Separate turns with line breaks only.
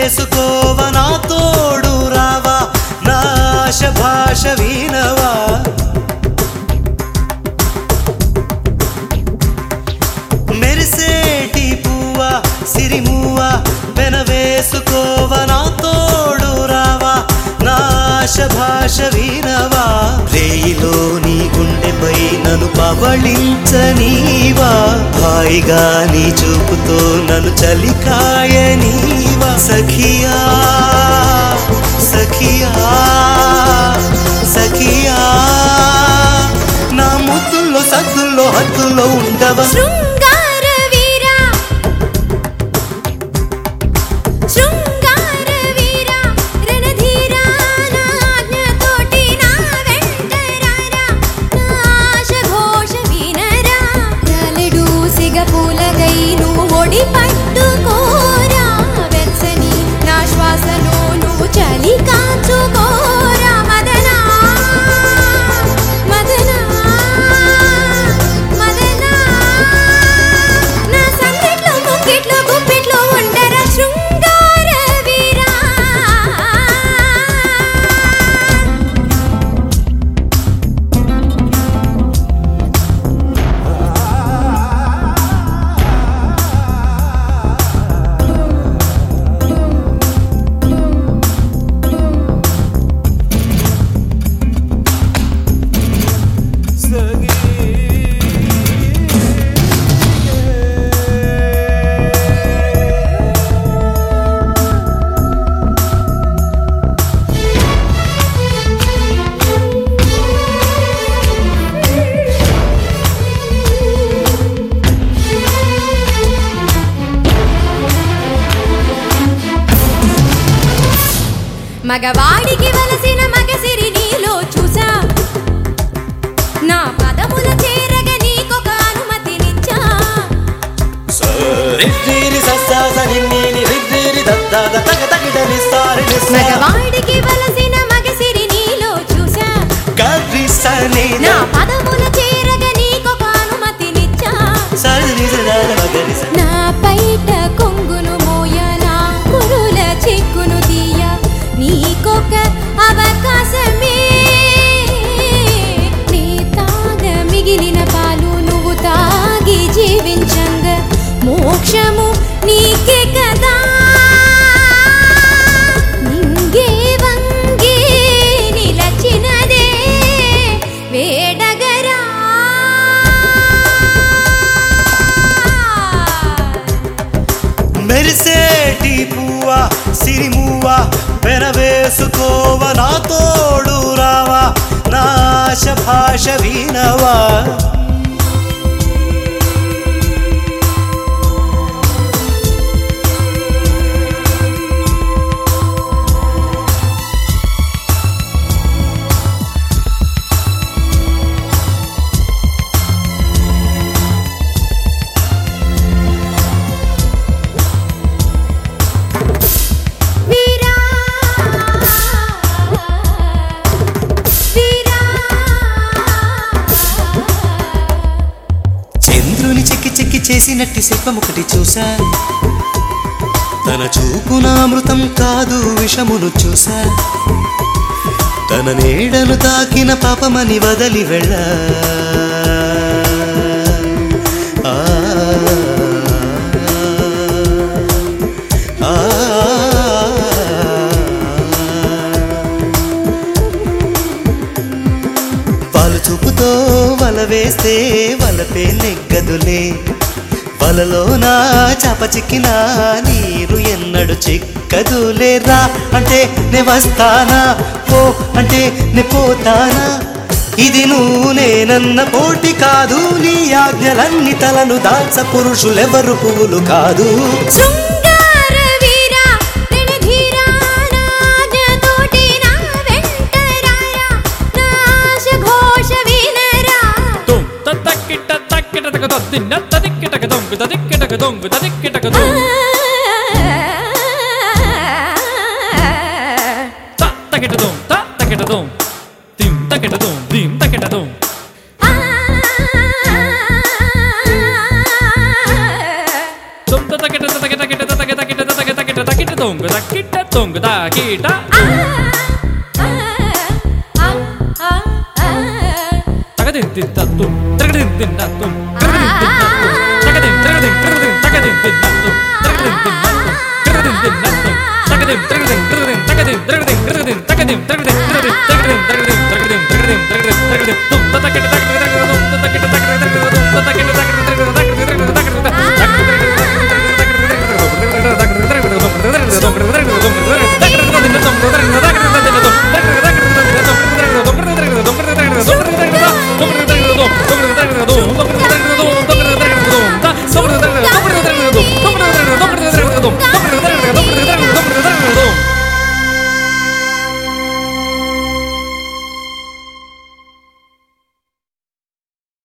వేసుకోవ నా తోడు రావా నాశ భాష వినవా మెరిసేటి పువ్వ సిరిమువ్వ వెనవేసుకోవ నా తోడు రావా నాశ భాష వినవా రేయిలో నీ గుండెపై నన్ను పవళించనీవా హాయిగా నీ చూపుతో నన్ను చలికాయనీవా సఖియా సఖియా సఖియా నా ముద్దుల్లో సద్దుల్లో హద్దుల్లో ఉండవా
శృంగార వీరా శృంగార వీరా రణధీరా నా ఆజ్ఞతోటి నా వెంట రారా నా ఆశ ఘోష వినరా నలుడు సిగ పూలకై నువ్వు ఒడి పట్టుకోరా వెచ్చని నా శ్వాసలో నువ్వు చలి కాచుకోరా మదనా మదనా మదనా నా సందిట్లో ముక్కిట్లో గుప్పిట్లో ఉండరా శృంగార వీరా మగవాడికి వలసిన మగసిరి నీలో చూసా నా పదముల చేరగ నీకొక అనుమతినిచ్చా
రిద్దిరి సస్సాస నిన్నీని రిద్దిరి దద్దాద తగ తగిడని సారి
మగవాడికి వలసిన మగసిరి నీలో చూసా
గర్రిసని
నా పదముల చేరగ నీకొక అనుమతినిచ్చా
సరి నిజదాల మగరిస
నా పైట కొంగును మోయ నా కురుల చిక్కును తీయ నీకొక అవకాశమే నీ తాగ మిగిలిన పాలు నువ్వు తాగి జీవించంగ మోక్షము నీకే కదా నింగే వంగే నిలచినదే వేడగరా
మెరిసేటి పువ్వ సిరిమువ్వ వెనవేసుకోవ నా తోడు రావా నాశ భాష వినవా
వీరా వీరా
చంద్రుని చెక్కి చెక్కి చేసినట్టి శిల్పం ఒకటి చూసా తన చూపున అమృతం కాదు విషమును చూసా తన నీడను తాకిన పాపమని వదలి వెళ్ళ ఆ, ఆ, పాలు చూపుతో వల వేస్తే వలపే నెగ్గదులే వలలో నా చాప చిక్కిన నీరు ఎన్నడు చిక్కదులే రా అంటే నే వస్తానా పో అంటే నే పోతానా ఇది నువ్వు నేనన్న పోటీ కాదు నీ ఆజ్ఞలన్ని తలను దాల్చ పురుషులెవరు పువ్వులు కాదు
శృంగార వీరా రణధీరా నాజ్ఞతోటి నా వెంట రారా నా ఆశ ఘోష వినరా
తుం తక్కిట తక్కిట తక తిన్న తదిక్కిటక దొంగు తదిక్కిటక దొంగు తదిక్కిటక దొంగు త తకిట దొం త తకిట దొం తిం తకిట దొం దిం తకిట దొం తుం తకిట తకిట తకిట తకిట తకిట తకిట తకిట తకిట తొంగు తక్కిట తొంగు తాకిట
ఆ, ఆ, ఆ, ఆ, ఆ.
తగదిన్ తత్తుం తగదిన్ తిన్నత్తుం తగదిన్ తిన్నత్తుం తగదిన్ తగదిన్ తగదిన్ తగదిన్ తిన్నత్తుం తగదిన్ తిన్నత్తుం తగదిన్ తిన్నత్తుం తగదిన్ తగదిన్ తగదిన్ తగదిన్ తగదిన్ తగదిన్ తగదిన్ తగదిన్ తగదిన్ తగదిన్ తగదిన్ తగదిన్ తగదిన్ తగదిన్ తగదిన్